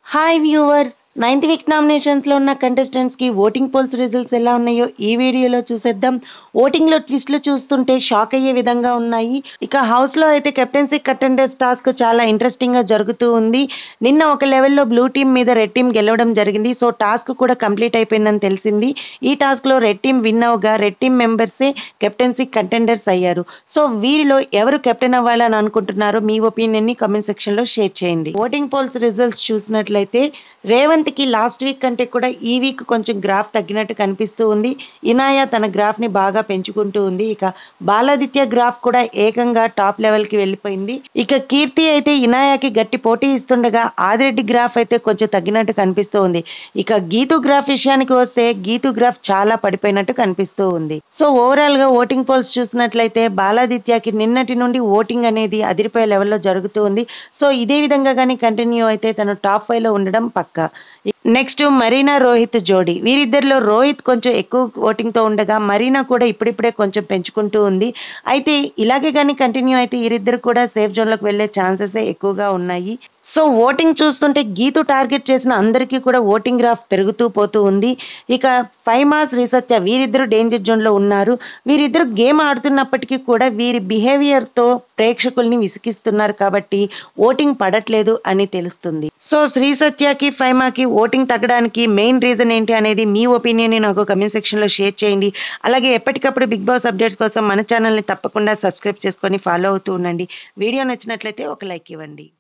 hi viewers ninth week నామినేషన్స్లో ఉన్న కంటెస్టెంట్స్కి ఓటింగ్ పోల్స్ రిజల్ట్స్ ఎలా ఉన్నాయో ఈ వీడియోలో చూసేద్దాం ఓటింగ్లో ట్విస్ట్లు చూస్తుంటే షాక్ అయ్యే విధంగా ఉన్నాయి ఇక హౌస్లో అయితే కెప్టెన్సీ కంటెండర్స్ టాస్క్ చాలా ఇంట్రెస్టింగ్గా జరుగుతూ ఉంది నిన్న ఒక లెవెల్లో బ్లూ టీం మీద రెడ్ టీం గెలవడం జరిగింది సో టాస్క్ కూడా కంప్లీట్ అయిపోయిందని తెలిసింది ఈ టాస్క్లో రెడ్ టీం విన్ అవగా రెడ్ టీం మెంబర్సే కెప్టెన్సీ కంటెండర్స్ అయ్యారు సో వీరిలో ఎవరు కెప్టెన్ అవ్వాలని అనుకుంటున్నారో మీ ఒపీనియన్ని కమెంట్ సెక్షన్లో షేర్ చేయండి ఓటింగ్ పోల్స్ రిజల్ట్స్ చూసినట్లయితే రేవంత్కి లాస్ట్ వీక్ కంటే కూడా ఈ వీక్ కొంచెం గ్రాఫ్ తగ్గినట్టు కనిపిస్తూ ఉంది ఇనాయ తన గ్రాఫ్ని బాగా పెంచుకుంటూ ఉంది ఇక బాలాదిత్య గ్రాఫ్ కూడా ఏకంగా టాప్ లెవెల్కి వెళ్ళిపోయింది ఇక కీర్తి అయితే ఇనాయాకి గట్టి పోటీ ఇస్తుండగా ఆదిరెడ్డి గ్రాఫ్ అయితే కొంచెం తగ్గినట్టు కనిపిస్తూ ఉంది ఇక గీతు గ్రాఫ్ విషయానికి వస్తే గీతు గ్రాఫ్ చాలా పడిపోయినట్టు కనిపిస్తూ ఉంది సో ఓవరాల్ గా ఓటింగ్ పోల్స్ చూసినట్లయితే బాలాదిత్యకి నిన్నటి నుండి ఓటింగ్ అనేది అదిరిపోయే లెవెల్లో జరుగుతూ ఉంది సో ఇదే విధంగా కానీ కంటిన్యూ అయితే తను టాప్ ఫైవ్ లో ఉండడం పక్క నెక్స్ట్ మరీనా రోహిత్ జోడీ వీరిద్దరిలో రోహిత్ కొంచెం ఎక్కువ ఓటింగ్ తో ఉండగా మరీనా కూడా ఇప్పుడిప్పుడే కొంచెం పెంచుకుంటూ ఉంది అయితే ఇలాగే కానీ కంటిన్యూ అయితే వీరిద్దరు కూడా సేఫ్ జోన్ లోకి వెళ్లే ఛాన్సెస్ ఎక్కువగా ఉన్నాయి సో ఓటింగ్ చూస్తుంటే గీతు టార్గెట్ చేసిన అందరికీ కూడా ఓటింగ్ గ్రాఫ్ పెరుగుతూ పోతూ ఉంది ఇక ఫైవ్ మాస్ రీసెర్చ్ వీరిద్దరు డేంజర్ జోన్లో ఉన్నారు వీరిద్దరు గేమ్ ఆడుతున్నప్పటికీ కూడా వీరి బిహేవియర్తో ప్రేక్షకుల్ని విసిగిస్తున్నారు కాబట్టి ఓటింగ్ పడట్లేదు అని తెలుస్తుంది సో శ్రీ సత్యకి ఫైమాకి ఓటింగ్ తగ్గడానికి మెయిన్ రీజన్ ఏంటి అనేది మీ ఒపీనియన్ నాకు కమెంట్ సెక్షన్లో షేర్ చేయండి అలాగే ఎప్పటికప్పుడు బిగ్ బాస్ అప్డేట్స్ కోసం మన ఛానల్ని తప్పకుండా సబ్స్క్రైబ్ చేసుకొని ఫాలో అవుతూ ఉండండి వీడియో నచ్చినట్లయితే ఒక లైక్ ఇవ్వండి